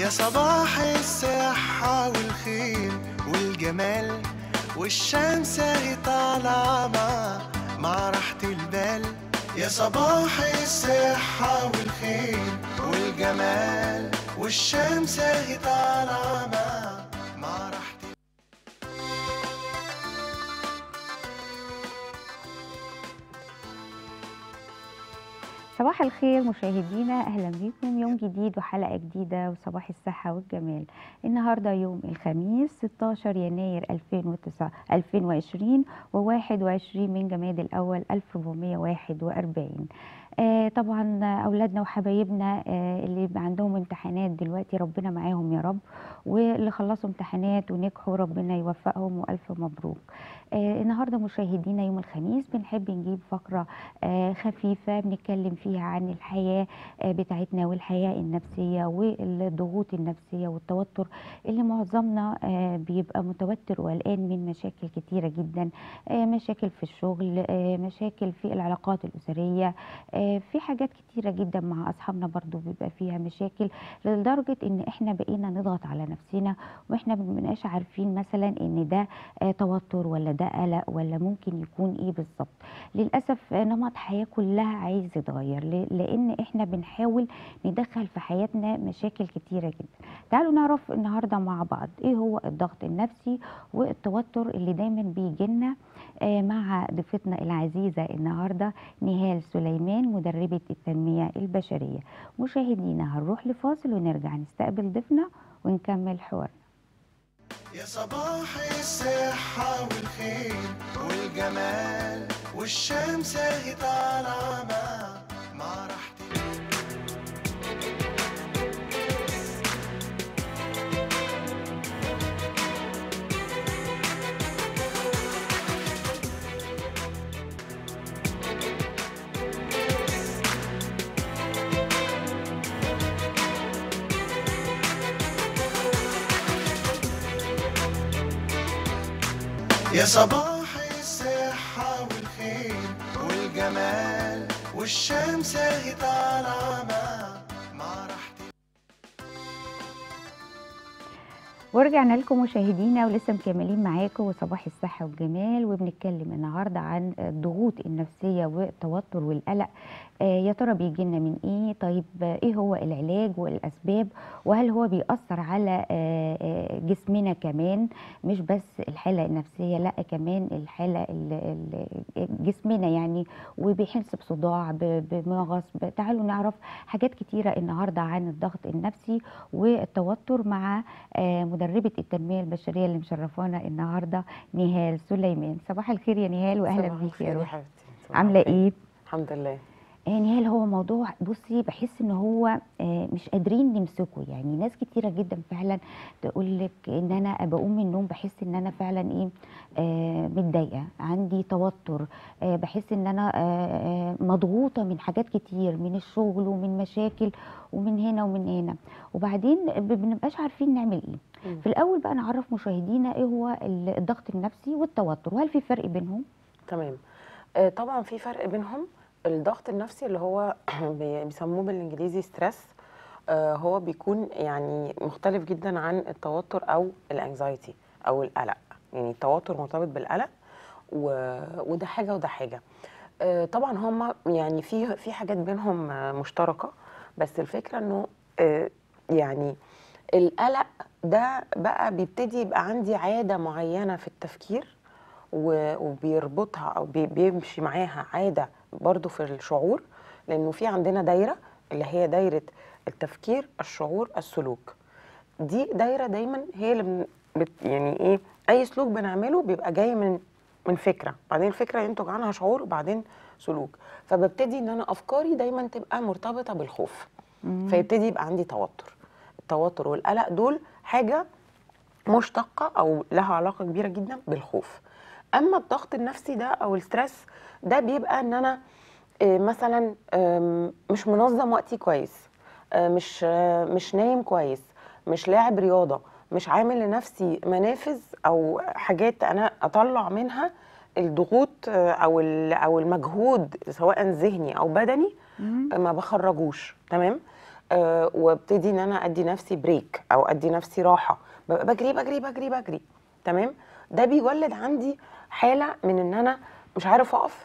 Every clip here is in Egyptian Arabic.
صباح الصحة والخير والجمال والشمس اهي طالعة مع مع راحة البال يا صباح الصحة والخير والجمال والشمس اهي طالعة مع مع راحة صباح الخير مشاهدينا اهلا بيكم يوم جديد وحلقه جديده وصباح الصحه والجمال النهارده يوم الخميس 16 يناير 2009 2020 و21 من جماد الاول 1441 آه طبعا اولادنا وحبايبنا آه اللي عندهم امتحانات دلوقتي ربنا معاهم يا رب واللي خلصوا امتحانات ونجحوا ربنا يوفقهم والف مبروك آه النهارده مشاهدينا يوم الخميس بنحب نجيب فقره آه خفيفه بنتكلم فيها عن الحياه آه بتاعتنا والحياه النفسيه والضغوط النفسيه والتوتر اللي معظمنا آه بيبقى متوتر وقلقان من مشاكل كتيره جدا آه مشاكل في الشغل آه مشاكل في العلاقات الاسريه آه في حاجات كتيره جدا مع اصحابنا برضو بيبقى فيها مشاكل لدرجه ان احنا بقينا نضغط على نفسنا واحنا ما بنبقاش عارفين مثلا ان ده آه توتر ولا ده قلق ولا ممكن يكون ايه بالظبط للاسف آه، نمط حياه كلها عايز يتغير ل- لان احنا بنحاول ندخل في حياتنا مشاكل كتيره جدا تعالوا نعرف النهارده مع بعض ايه هو الضغط النفسي والتوتر اللي دايما بيجي لنا آه، مع ضيفتنا العزيزه النهارده نهال سليمان مدربه التنميه البشريه مشاهدينا هنروح لفاصل ونرجع نستقبل ضيفنا ونكمل حوارنا يا صباح الصحة والخير والجمال والشمس اهي طالعة مع مع راحة يا صباح الصحة والخير والجمال والشمس اهي طالعة مع مع راحة ورجعنا لكم مشاهدينا ولسه مكملين معاكم وصباح الصحة والجمال وبنتكلم النهاردة عن الضغوط النفسية والتوتر والقلق آه يا ترى بيجي لنا من ايه طيب آه، ايه هو العلاج والاسباب وهل هو بيأثر على آه، آه، جسمنا كمان مش بس الحالة النفسية لا كمان الحالة ال- ال- جسمنا يعني وبيحس بصداع ب- بمغص ب- تعالوا نعرف حاجات كتيرة النهاردة عن الضغط النفسي والتوتر مع آه، مدربة التنمية البشرية اللي مشرفانا النهاردة نهال سليمان صباح الخير يا نهال وأهلا صباح بيك الخير يا يا روح حبيبتي صباح عاملة الخير. إيه؟ الحمد لله آه، نهال هو موضوع بصي بحس ان هو آه، مش قادرين نمسكه يعني ناس كتيره جدا فعلا تقول لك ان انا بقوم من النوم بحس ان انا فعلا ايه آه، متضايقه عندي توتر آه، بحس ان انا آه، آه، مضغوطه من حاجات كتير من الشغل ومن مشاكل ومن هنا ومن هنا وبعدين ب- بنبقاش عارفين نعمل ايه مم. في الاول بقى نعرف مشاهدينا ايه هو ال- الضغط النفسي والتوتر وهل في فرق بينهم تمام آه، طبعا في فرق بينهم الضغط النفسي اللي هو بي- بيسموه بالانجليزي ستريس هو بيكون يعني مختلف جدا عن التوتر او الانكزايتي او القلق يعني التوتر مرتبط بالقلق و... وده حاجه وده حاجه آه، طبعا هما يعني في في حاجات بينهم آه، مشتركه بس الفكره انه آه، يعني القلق ده بقى بيبتدي يبقى عندي عاده معينه في التفكير و- وبيربطها او بي- بيمشي معاها عاده برضو في الشعور لانه في عندنا دايره اللي هي دايره التفكير الشعور السلوك دي دايره دايما هي اللي بن- بت يعني ايه اي سلوك بنعمله بيبقى جاي من من فكره بعدين الفكره ينتج عنها شعور وبعدين سلوك فببتدي ان انا افكاري دايما تبقى مرتبطه بالخوف فيبتدي يبقى عندي توتر التوتر والقلق دول حاجه مشتقه او لها علاقه كبيره جدا بالخوف اما الضغط النفسي ده او الستريس ده بيبقى ان انا آه، مثلا آم، مش منظم وقتي كويس آه، مش آه، مش نايم كويس مش لاعب رياضه مش عامل لنفسي منافذ او حاجات انا اطلع منها الضغوط آه، او ال- او المجهود سواء ذهني او بدني ما بخرجوش تمام آه وابتدي ان انا ادي نفسي بريك او ادي نفسي راحه ببقى بجري بجري بجري بجري تمام ده بيولد عندي حاله من ان انا مش عارف اقف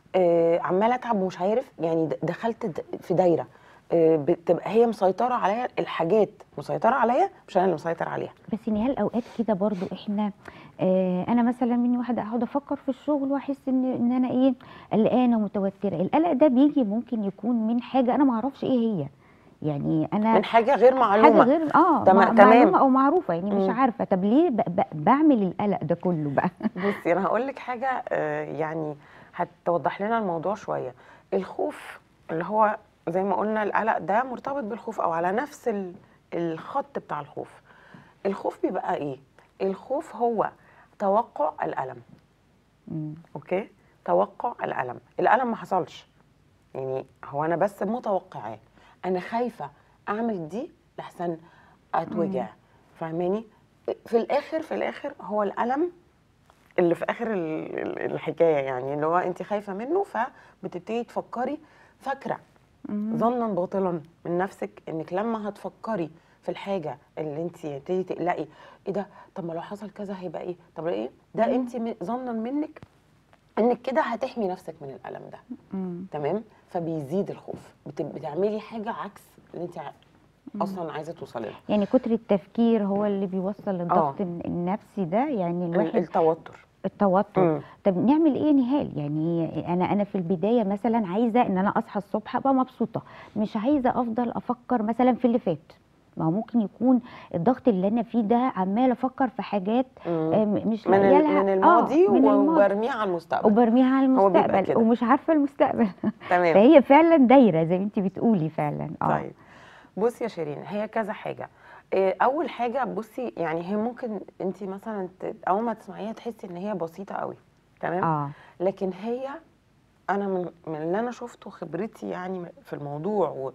آه عمال اتعب ومش عارف يعني د- دخلت د- في دايره آه بتبقى هي مسيطره عليا الحاجات مسيطره عليا مش انا اللي مسيطر عليها بس نهال اوقات كده برضو احنا آه انا مثلا مني واحده اقعد افكر في الشغل واحس ان ان انا ايه قلقانه ومتوتره القلق ده بيجي ممكن يكون من حاجه انا ما اعرفش ايه هي يعني انا من حاجه غير حاجه معلومه غير اه تمام- مع- تمام. معلومه او معروفه يعني مش مم. عارفه طب ليه ب ب بعمل القلق ده كله بقى بصي انا هقول لك حاجه آه، يعني هتوضح لنا الموضوع شويه الخوف اللي هو زي ما قلنا القلق ده مرتبط بالخوف او على نفس ال- الخط بتاع الخوف الخوف بيبقى ايه الخوف هو توقع الالم مم. اوكي توقع الالم الالم ما حصلش يعني هو انا بس متوقعاه انا خايفه اعمل دي لحسن اتوجع فاهماني في الاخر في الاخر هو الالم اللي في اخر ال- ال- الحكايه يعني اللي هو انت خايفه منه فبتبتدي تفكري فاكره مم. ظنا باطلا من نفسك انك لما هتفكري في الحاجه اللي انت تبتدي تقلقي ايه ده طب ما لو حصل كذا هيبقى ايه طب ايه ده انت م- ظنا منك انك كده هتحمي نفسك من الالم ده مم. تمام فبيزيد الخوف بت- بتعملي حاجه عكس اللي انت ع- اصلا عايزه توصلي لها يعني كتر التفكير هو اللي بيوصل للضغط آه. الن- النفسي ده يعني ال- الواحد التوتر التوتر مم. طب نعمل ايه نهال يعني انا انا في البدايه مثلا عايزه ان انا اصحى الصبح ابقى مبسوطه مش عايزه افضل افكر مثلا في اللي فات ما هو ممكن يكون الضغط اللي انا فيه ده عمال افكر في حاجات مم. آه، م- مش من لاقيه ال- لها من آه، الماضي من الماضي وبرميه على المستقبل وبرميها على هو بيبقى المستقبل كده. ومش عارفه المستقبل تمام فهي فعلا دايره زي ما انت بتقولي فعلا اه طيب بصي يا شيرين هي كذا حاجه إيه، اول حاجه بصي يعني هي ممكن انت مثلا ت- اول ما تسمعيها تحسي ان هي بسيطه قوي تمام اه لكن هي انا من, من اللي انا شفته خبرتي يعني في الموضوع و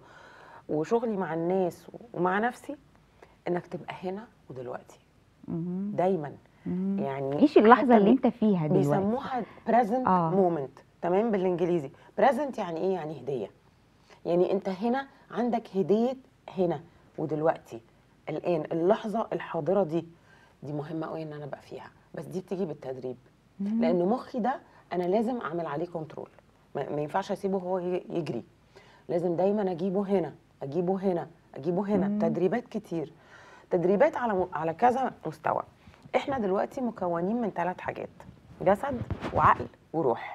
وشغلي مع الناس ومع نفسي انك تبقى هنا ودلوقتي مهم. دايما مهم. يعني ايش اللحظه حتى اللي بي- انت فيها دلوقتي بيسموها present آه. moment تمام بالانجليزي present يعني ايه يعني هديه يعني انت هنا عندك هديه هنا ودلوقتي الان اللحظه الحاضره دي دي مهمه قوي ان انا ابقى فيها بس دي بتيجي بالتدريب لان مخي ده انا لازم اعمل عليه كنترول ما ما ينفعش اسيبه هو ي- يجري لازم دايما اجيبه هنا اجيبه هنا اجيبه هنا مم. تدريبات كتير تدريبات على م- على كذا مستوى احنا دلوقتي مكونين من ثلاث حاجات جسد وعقل وروح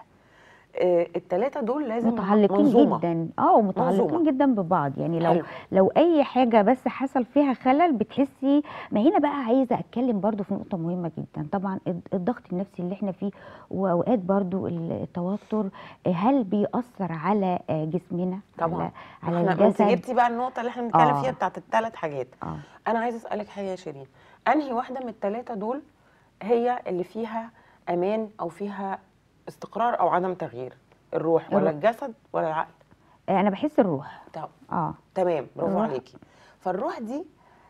آه الثلاثه دول لازم متعلقين منظومة. جدا اه ومتعلقين منظومة. جدا ببعض يعني لو حلو. لو اي حاجه بس حصل فيها خلل بتحسي ما هنا بقى عايزه اتكلم برضو في نقطه مهمه جدا طبعا الض- الضغط النفسي اللي احنا فيه واوقات برضو التوتر هل بيأثر على آه، جسمنا طبعا على, احنا على ما انت الجسد جبتي بقى النقطه اللي احنا بنتكلم آه. فيها بتاعت الثلاث حاجات اه انا عايزه اسالك حاجه يا شيرين انهي واحده من الثلاثه دول هي اللي فيها امان او فيها استقرار او عدم تغيير الروح ولا الروح. الجسد ولا العقل آه، انا بحس الروح طب اه تمام برافو الروح. عليكي فالروح دي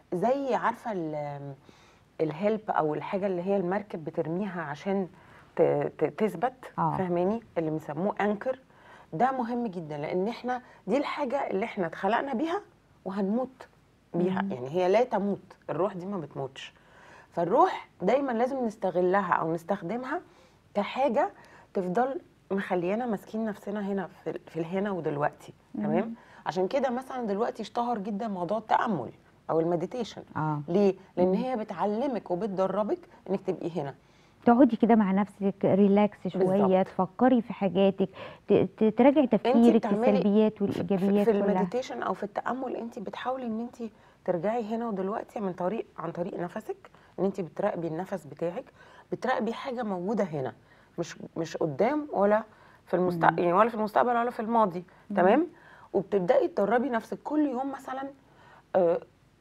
زي عارفه ال- الهلب او الحاجه اللي هي المركب بترميها عشان ت- ت- تثبت آه. فاهماني اللي بنسموه انكر ده مهم جدا لان احنا دي الحاجه اللي احنا اتخلقنا بيها وهنموت بيها مم. يعني هي لا تموت الروح دي ما بتموتش فالروح دايما لازم نستغلها او نستخدمها كحاجه تفضل مخليانا ماسكين نفسنا هنا في, في الهنا ودلوقتي تمام عشان كده مثلا دلوقتي اشتهر جدا موضوع التامل او المديتيشن اه ليه لان هي بتعلمك وبتدربك انك تبقي هنا تقعدي كده مع نفسك ريلاكس شويه بالظبط. تفكري في حاجاتك ت- ت- تراجعي تفكيرك في بتعملي السلبيات في, والايجابيات في كلها المديتيشن او في التامل انت بتحاولي ان انت ترجعي هنا ودلوقتي من طريق عن طريق نفسك ان انت بتراقبي النفس بتاعك بتراقبي حاجه موجوده هنا مش مش قدام ولا في المستقبل يعني ولا في المستقبل ولا في الماضي تمام وبتبداي تدربي نفسك كل يوم مثلا آه،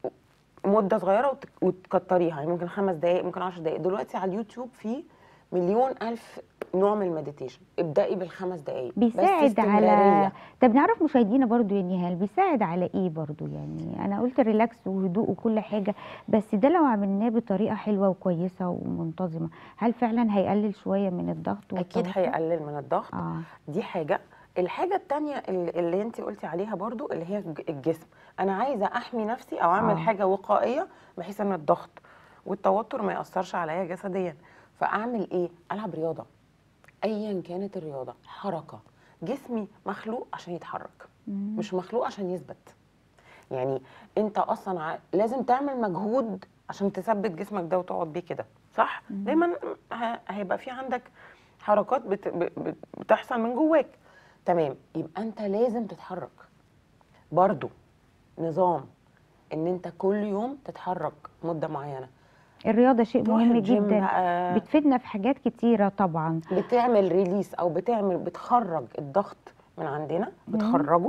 مده صغيره وت- وتكتريها يعني ممكن خمس دقائق ممكن عشر دقائق دلوقتي على اليوتيوب في مليون الف نوع من المديتيشن ابدأي بالخمس دقائق بس بيساعد على استمرارية. طب نعرف مشاهدينا برضو يا نهال بيساعد على ايه برضو يعني انا قلت ريلاكس وهدوء وكل حاجه بس ده لو عملناه بطريقه حلوه وكويسه ومنتظمه هل فعلا هيقلل شويه من الضغط اكيد والتوتر؟ هيقلل من الضغط اه دي حاجه الحاجه التانية اللي, اللي انت قلتي عليها برضو اللي هي الج- الجسم انا عايزه احمي نفسي او اعمل آه. حاجه وقائيه بحيث ان الضغط والتوتر ما ياثرش عليا جسديا فاعمل ايه العب رياضه ايا كانت الرياضه حركه جسمي مخلوق عشان يتحرك مم. مش مخلوق عشان يثبت يعني انت اصلا ع... لازم تعمل مجهود عشان تثبت جسمك ده وتقعد بيه كده صح مم. دايما ه... هيبقى في عندك حركات بت... ب... ب- بتحصل من جواك تمام يبقى انت لازم تتحرك برضو نظام ان انت كل يوم تتحرك مده معينه الرياضه شيء تروح مهم الجيم جدا بقى بتفيدنا في حاجات كتيره طبعا بتعمل ريليس او بتعمل بتخرج الضغط من عندنا مم. بتخرجه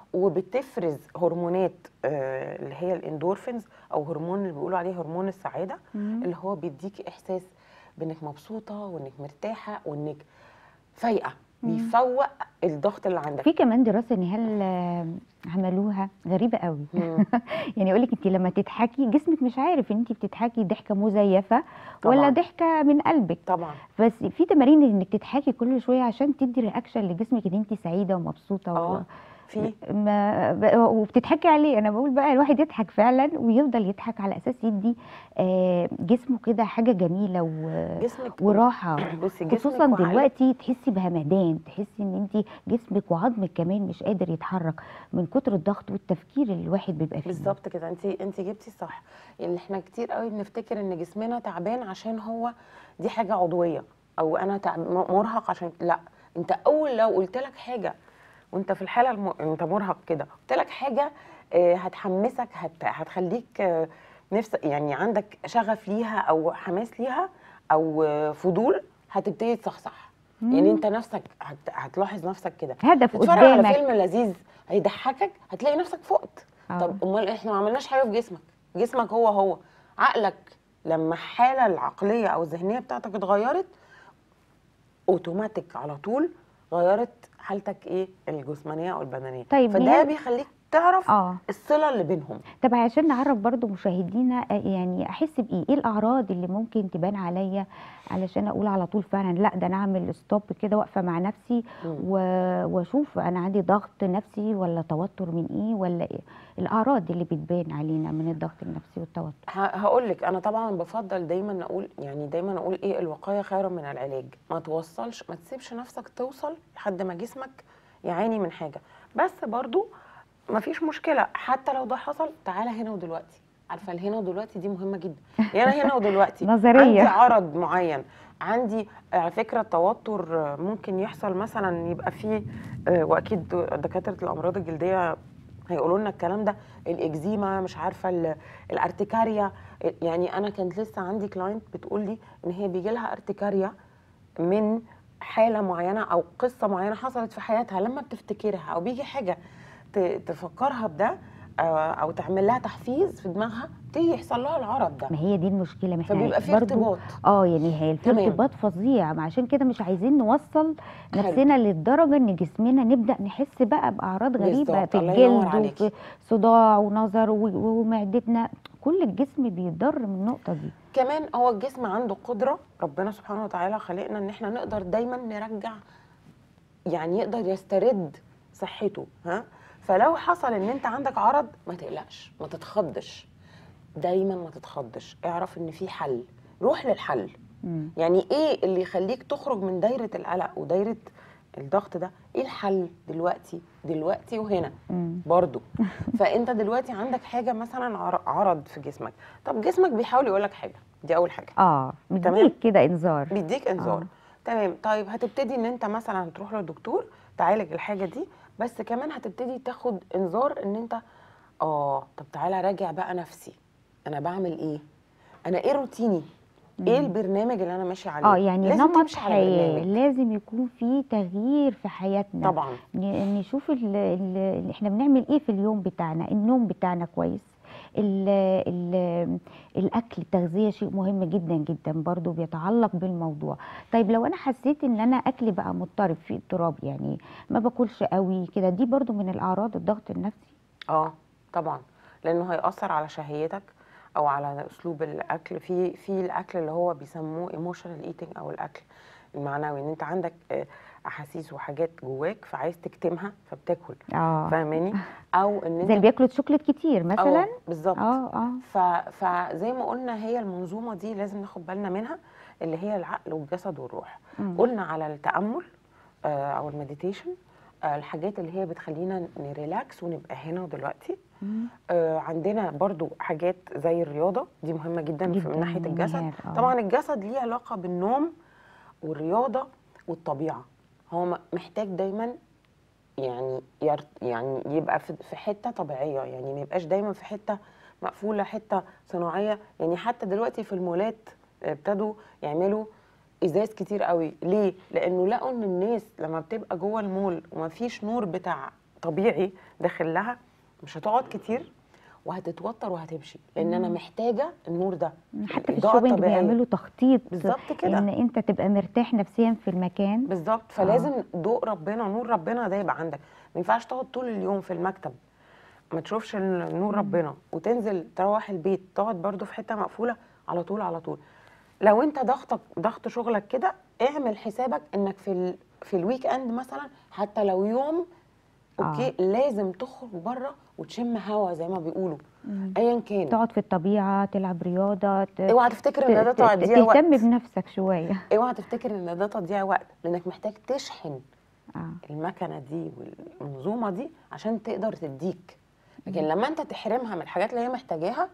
وبتفرز هرمونات آه، اللي هي الاندورفينز او هرمون اللي بيقولوا عليه هرمون السعاده مم. اللي هو بيديكي احساس بانك مبسوطه وانك مرتاحه وانك فايقه مم. بيفوق الضغط اللي عندك في كمان دراسه نهال آه، عملوها غريبه قوي مم. يعني يقول لك انت لما تضحكي جسمك مش عارف ان انت بتضحكي ضحكه مزيفه ولا طبعاً. ضحكه من قلبك طبعا بس في تمارين انك تضحكي كل شويه عشان تدي رياكشن لجسمك ان انت سعيده ومبسوطه و... اه في ما ب- وبتضحكي عليه انا بقول بقى الواحد يضحك فعلا ويفضل يضحك على اساس يدي آه، جسمه كده حاجه جميله و... جسمك وراحه بصي جسمك خصوصا وعقلك دلوقتي تحسي بهمدان تحسي ان انت جسمك وعظمك كمان مش قادر يتحرك من كتر الضغط والتفكير اللي الواحد بيبقى فيه بالظبط كده انت انت جبتي الصح يعني احنا كتير قوي بنفتكر ان جسمنا تعبان عشان هو دي حاجه عضويه او انا تعب م- مرهق عشان لا انت اول لو قلت لك حاجه وانت في الحاله الم... انت مرهق كده قلت لك حاجه آه، هتحمسك هت... هتخليك آه، نفسك يعني عندك شغف ليها او حماس ليها او آه، فضول هتبتدي تصحصح يعني مم. انت نفسك هت... هتلاحظ نفسك كده هدف تتفرج على قدامك فيلم لذيذ هيضحكك هتلاقي نفسك فقت آه. طب امال احنا ما عملناش حاجه في جسمك جسمك هو هو عقلك لما الحاله العقليه او الذهنيه بتاعتك اتغيرت اوتوماتيك على طول غيرت حالتك ايه الجسمانيه او البدنيه طيب فده نهال- بيخليك تعرف اه الصله اللي بينهم طب عشان نعرف برضو مشاهدينا آه، يعني احس بايه ايه الاعراض اللي ممكن تبان عليا علشان اقول على طول فعلا لا ده انا اعمل ستوب كده واقفه مع نفسي مم. و- واشوف انا عندي ضغط نفسي ولا توتر من ايه ولا إيه الاعراض اللي بتبان علينا من الضغط النفسي والتوتر هقول لك انا طبعا بفضل دايما اقول يعني دايما اقول ايه الوقايه خير من العلاج ما توصلش ما تسيبش نفسك توصل لحد ما جسمك يعاني من حاجه بس برضو ما فيش مشكله حتى لو ده حصل تعالى هنا ودلوقتي عارفه الهنا ودلوقتي دي مهمه جدا يعني انا هنا ودلوقتي نظرية. عندي عرض معين عندي على فكره التوتر آه، ممكن يحصل مثلا يبقى فيه آه، واكيد دكاتره الامراض الجلديه هيقولوا لنا الكلام ده الاكزيما مش عارفه ال- الارتكاريا يعني انا كانت لسه عندي كلاينت بتقول لي ان هي بيجي لها ارتكاريا من حاله معينه او قصه معينه حصلت في حياتها لما بتفتكرها او بيجي حاجه ت- تفكرها بده آه، او تعمل لها تحفيز في دماغها تيجي يحصل لها العرض ده ما هي دي المشكله ما احنا فبيبقى في برضو ارتباط اه يعني هي في تمام. ارتباط فظيع ما عشان كده مش عايزين نوصل حلو. نفسنا للدرجه ان جسمنا نبدا نحس بقى باعراض غريبه بالظبط، في الله ينور الجلد عليكي. وفي صداع ونظر و- ومعدتنا كل الجسم بيضر من النقطه دي كمان هو الجسم عنده قدره ربنا سبحانه وتعالى خلقنا ان احنا نقدر دايما نرجع يعني يقدر يسترد صحته ها فلو حصل ان انت عندك عرض ما تقلقش ما تتخضش دايما ما تتخضش اعرف ان في حل روح للحل مم. يعني ايه اللي يخليك تخرج من دايره القلق ودايره الضغط ده ايه الحل دلوقتي دلوقتي وهنا مم. برضو فانت دلوقتي عندك حاجه مثلا عر- عرض في جسمك طب جسمك بيحاول يقول لك حاجه دي اول حاجه اه تمام. مديك كده انذار بيديك انذار آه. تمام طيب هتبتدي ان انت مثلا تروح للدكتور تعالج الحاجه دي بس كمان هتبتدي تاخد انذار ان انت اه طب تعالى راجع بقى نفسي انا بعمل ايه انا ايه روتيني ايه مم. البرنامج اللي انا ماشي عليه اه يعني لازم نمط تمشي على حياه برنامج. لازم يكون في تغيير في حياتنا طبعا ن- نشوف ال ال ال احنا بنعمل ايه في اليوم بتاعنا النوم بتاعنا كويس ال ال الاكل التغذيه شيء مهم جدا جدا برضو بيتعلق بالموضوع طيب لو انا حسيت ان انا اكلي بقى مضطرب في اضطراب يعني ما باكلش قوي كده دي برضو من الاعراض الضغط النفسي اه طبعا لانه هيأثر على شهيتك او على اسلوب الاكل في في الاكل اللي هو بيسموه ايموشنال ايتنج او الاكل المعنوي ان انت عندك آه، احاسيس وحاجات جواك فعايز تكتمها فبتاكل اه فاهماني او ان زي انت اللي بياكلوا شوكليت كتير مثلا اه بالظبط اه اه ف... فزي ما قلنا هي المنظومه دي لازم ناخد بالنا منها اللي هي العقل والجسد والروح مم. قلنا على التامل آه، او المديتيشن آه، الحاجات اللي هي بتخلينا نريلاكس ونبقى هنا ودلوقتي مم. آه، عندنا برضو حاجات زي الرياضه دي مهمه جدا, في جداً من ناحيه الجسد نهار، آه. طبعا الجسد ليه علاقه بالنوم والرياضه والطبيعه هو م- محتاج دايما يعني ير... يعني يبقى في في حته طبيعيه يعني ما يبقاش دايما في حته مقفوله حته صناعيه يعني حتى دلوقتي في المولات ابتدوا يعملوا ازاز كتير قوي ليه لانه لقوا ان الناس لما بتبقى جوه المول وما فيش نور بتاع طبيعي داخل لها مش هتقعد كتير وهتتوتر وهتمشي لان انا محتاجه النور ده حتى في الإضاءة الشوبينج الطبيعية. بيعملوا تخطيط بالظبط كده. ان انت تبقى مرتاح نفسيا في المكان بالظبط فلازم ضوء ربنا نور ربنا ده يبقى عندك ما ينفعش تقعد طول اليوم في المكتب ما تشوفش ال- نور ربنا وتنزل تروح البيت تقعد برضو في حته مقفوله على طول على طول لو انت ضغطك ضغط شغلك كده اعمل حسابك انك في ال... في الويك اند مثلا حتى لو يوم اوكي آه. لازم تخرج بره وتشم هوا زي ما بيقولوا ايا كان تقعد في الطبيعه تلعب رياضه ت... اوعى تفتكر ان ده ت- ت- تضييع وقت تهتم بنفسك شويه اوعى تفتكر ان ده تضييع وقت لانك محتاج تشحن اه المكنه دي والمنظومه دي عشان تقدر تديك لكن لما انت تحرمها من الحاجات اللي هي محتاجاها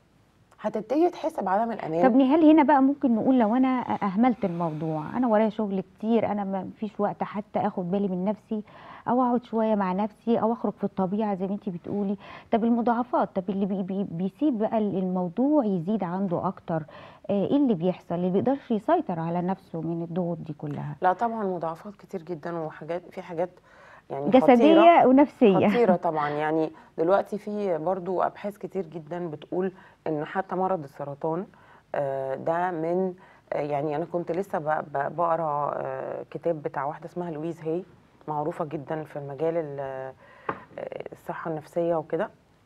هتبتدي تحس بعدم الامان طب نهال هنا بقى ممكن نقول لو انا اهملت الموضوع انا ورايا شغل كتير انا ما فيش وقت حتى اخد بالي من نفسي او اقعد شويه مع نفسي او اخرج في الطبيعه زي ما انت بتقولي طب المضاعفات طب اللي بي بي بيسيب بقى الموضوع يزيد عنده اكتر آه، ايه اللي بيحصل اللي بيقدرش يسيطر على نفسه من الضغوط دي كلها لا طبعا مضاعفات كتير جدا وحاجات في حاجات يعني خطيرة جسديه ونفسيه خطيرة طبعا يعني دلوقتي في برضو أبحاث كتير جدا بتقول إن حتى مرض السرطان آه، ده من آه، يعني أنا كنت لسه ب- ب- بقرا آه، كتاب بتاع واحدة اسمها لويز هي معروفة جدا في المجال ال- آه، الصحة النفسية وكده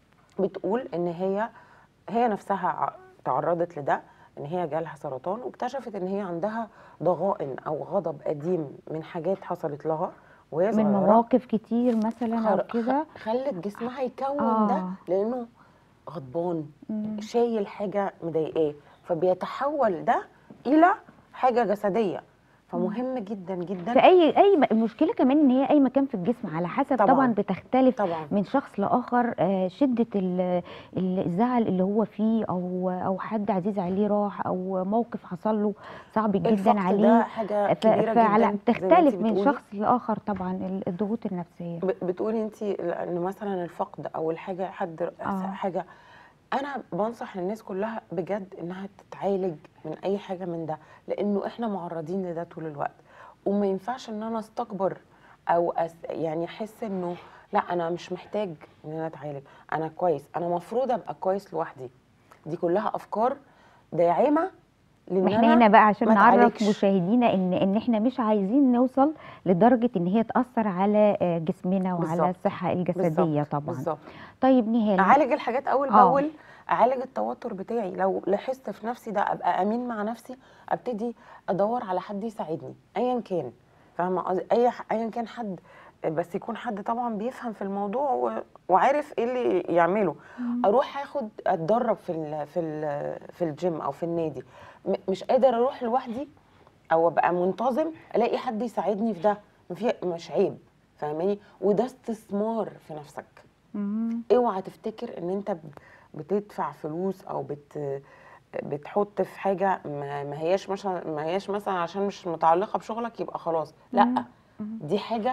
بتقول إن هي هي نفسها ع- تعرضت لده إن هي جالها سرطان واكتشفت إن هي عندها ضغائن أو غضب قديم من حاجات حصلت لها وهي من صغيرة مواقف كتير مثلا او خر- كده خ- خلت جسمها يكون آه. ده لانه غضبان مم. شايل حاجه مضايقاه فبيتحول ده الى حاجه جسديه فمهم جدا في جدا اي اي م- المشكله كمان ان هي اي مكان في الجسم على حسب طبعا, طبعاً. طبعا بتختلف طبعا من شخص لاخر آه، شده ال- ال- الزعل اللي هو فيه او او حد عزيز عليه راح او موقف حصل له صعب جدا الفقد ده عليه حاجه ف- كبيره فعلى جدا زي ما بتختلف انتي من بتقولي. شخص لاخر طبعا ال- الضغوط النفسيه ب- بتقولي انت ان مثلا الفقد او الحاجه حد آه. حاجه انا بنصح الناس كلها بجد انها تتعالج من اي حاجه من ده لانه احنا معرضين لده طول الوقت وما ينفعش ان انا استكبر او أس يعني احس انه لا انا مش محتاج ان انا اتعالج انا كويس انا مفروض ابقى كويس لوحدي دي كلها افكار داعمه لان احنا أنا هنا بقى عشان ما نعرف اتعالجش. مشاهدينا ان ان احنا مش عايزين نوصل لدرجه ان هي تاثر على آه، جسمنا وعلى بالظبط. الصحه الجسديه بالظبط، طبعا بالظبط طيب نهال اعالج الحاجات اول آه. باول اعالج التوتر بتاعي لو لاحظت في نفسي ده ابقى امين مع نفسي ابتدي ادور على حد يساعدني ايا كان فاهمه قصدي اي ح- ايا كان حد بس يكون حد طبعا بيفهم في الموضوع و... وعارف ايه اللي يعمله اروح اخد اتدرب في ال... في ال... في الجيم او في النادي م... مش قادر اروح لوحدي او ابقى منتظم الاقي حد يساعدني في ده مفي... مش عيب فاهماني وده استثمار في نفسك مم. اوعى تفتكر ان انت ب- بتدفع فلوس او بت بتحط في حاجه ما ما هياش مثلا ما هياش مثلا عشان مش متعلقه بشغلك يبقى خلاص لا دي حاجه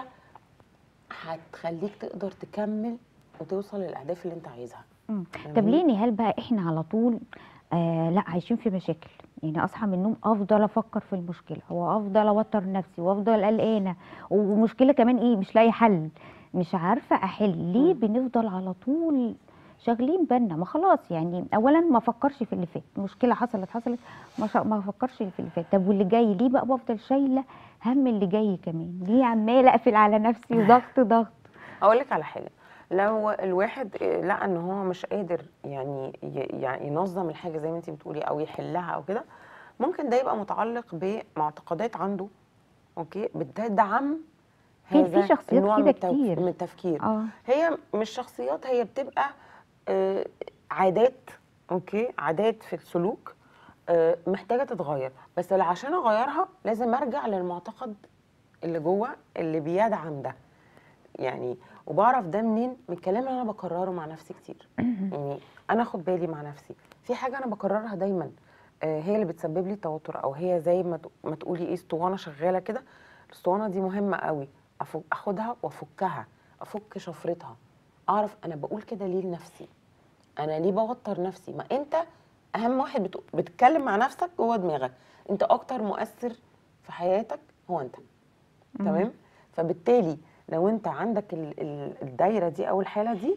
هتخليك تقدر تكمل وتوصل للاهداف اللي انت عايزها مم. طب فاهماني؟ ليه نهال بقى احنا على طول آه لا عايشين في مشاكل يعني اصحى من النوم افضل افكر في المشكله وافضل اوتر نفسي وافضل قلقانه ومشكله كمان ايه مش لاقي حل مش عارفه احل ليه مم. بنفضل على طول شاغلين بالنا ما خلاص يعني اولا ما افكرش في اللي فات مشكله حصلت حصلت ما, شا... ما افكرش في اللي فات طب واللي جاي ليه بقى بفضل شايله هم اللي جاي كمان ليه عماله اقفل على نفسي ضغط ضغط اقول لك على حاجه لو الواحد لقى ان هو مش قادر يعني ي- يعني ينظم الحاجه زي ما انت بتقولي او يحلها او كده ممكن ده يبقى متعلق بمعتقدات عنده اوكي بتدعم في- في هذا شخصيات النوع كده من التف- كتير. من التفكير اه هي مش شخصيات هي بتبقى آه، عادات اوكي عادات في السلوك آه، محتاجه تتغير بس اللي عشان اغيرها لازم ارجع للمعتقد اللي جوه اللي بيدعم ده يعني وبعرف ده منين من الكلام اللي انا بكرره مع نفسي كتير يعني انا اخد بالي مع نفسي في حاجه انا بكررها دايما آه، هي اللي بتسبب لي توتر او هي زي ما ت- ما تقولي ايه اسطوانه شغاله كده الاسطوانه دي مهمه قوي أفك اخدها وافكها افك شفرتها اعرف انا بقول كده ليه لنفسي انا ليه بوتر نفسي ما انت اهم واحد بت... بتتكلم مع نفسك جوه دماغك انت اكتر مؤثر في حياتك هو انت تمام فبالتالي لو انت عندك ال... ال... الدايره دي او الحاله دي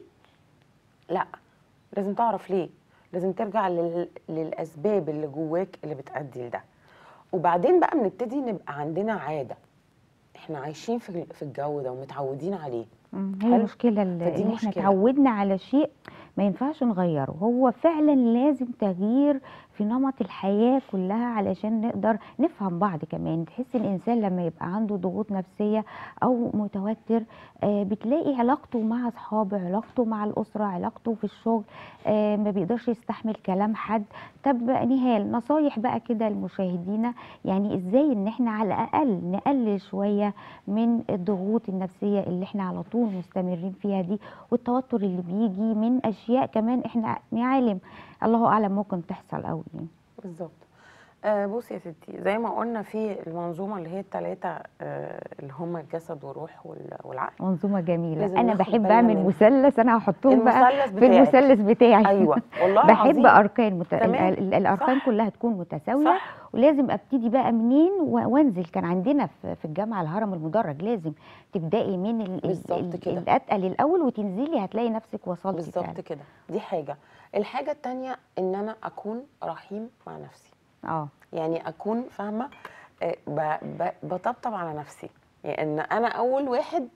لا لازم تعرف ليه لازم ترجع لل... للاسباب اللي جواك اللي بتأدي لده وبعدين بقى بنبتدي نبقى عندنا عاده احنا عايشين في في الجو ده ومتعودين عليه مم، هي حلو. المشكلة ال- فدي ان احنا مشكلة. اتعودنا على شيء ما ينفعش نغيره هو فعلا لازم تغيير في نمط الحياة كلها علشان نقدر نفهم بعض كمان تحس الانسان لما يبقى عنده ضغوط نفسية او متوتر آه بتلاقي علاقته مع اصحابه علاقته مع الاسرة علاقته في الشغل آه ما بيقدرش يستحمل كلام حد طب نهال نصايح بقى كده لمشاهدينا يعني ازاي ان احنا على الاقل نقلل شوية من الضغوط النفسية اللي احنا على طول مستمرين فيها دي والتوتر اللي بيجي من اشياء كمان احنا نعلم الله اعلم ممكن تحصل قوي بالظبط آه بصي يا ستي زي ما قلنا في المنظومه اللي هي الثلاثه آه اللي هم الجسد والروح وال- والعقل منظومه جميله لازم انا ناخد بحب بالنا اعمل منها. مثلث انا هحطهم بقى المثلث في بتاعك. المثلث بتاعي ايوه والله بحب العظيم. اركان مت... ال- تمام. ال- الاركان صح. كلها تكون متساويه صح ولازم ابتدي بقى منين و- وانزل كان عندنا في في الجامعه الهرم المدرج لازم تبداي من ال- ال- بالظبط ال- كده. الاتقل الاول وتنزلي هتلاقي نفسك وصلتي بالظبط فعلا كده دي حاجه الحاجه الثانيه ان انا اكون رحيم مع نفسي اه يعني اكون فاهمه آه، ب- ب- بطبطب على نفسي يعني انا اول واحد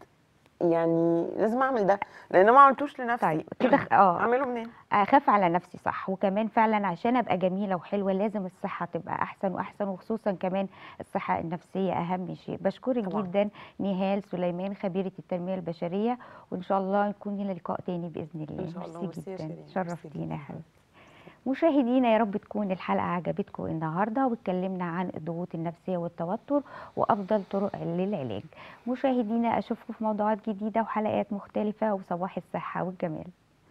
يعني لازم اعمل ده لان أنا ما عملتوش لنفسي طيب كده خ- اه اعمله منين اخاف على نفسي صح وكمان فعلا عشان ابقى جميله وحلوه لازم الصحه تبقى احسن واحسن وخصوصا كمان الصحه النفسيه اهم شيء بشكرك طبعاً. جدا نهال سليمان خبيره التنميه البشريه وان شاء الله نكون لنا لقاء تاني باذن الله إن شاء الله. ميرسي ميرسي يا جدا شيرين. ميرسي شرفتينا جداً. يا حبيبتي مشاهدينا يا رب تكون الحلقه عجبتكم النهارده واتكلمنا عن الضغوط النفسيه والتوتر وافضل طرق للعلاج مشاهدينا اشوفكم في موضوعات جديده وحلقات مختلفه وصباح الصحه والجمال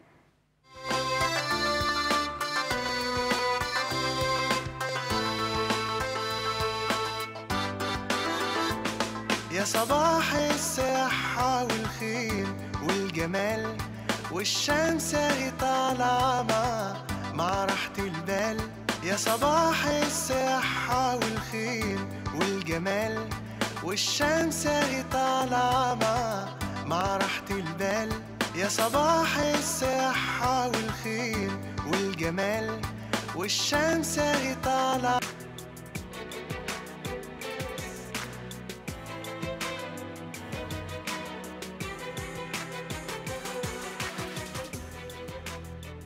يا صباح الصحة والخير والجمال والشمس اهي طالعة مع مع راحة البال يا صباح الصحة والخير والجمال والشمس اهي طالعة مع مع راحة البال يا صباح الصحة والخير والجمال والشمس اهي طالعة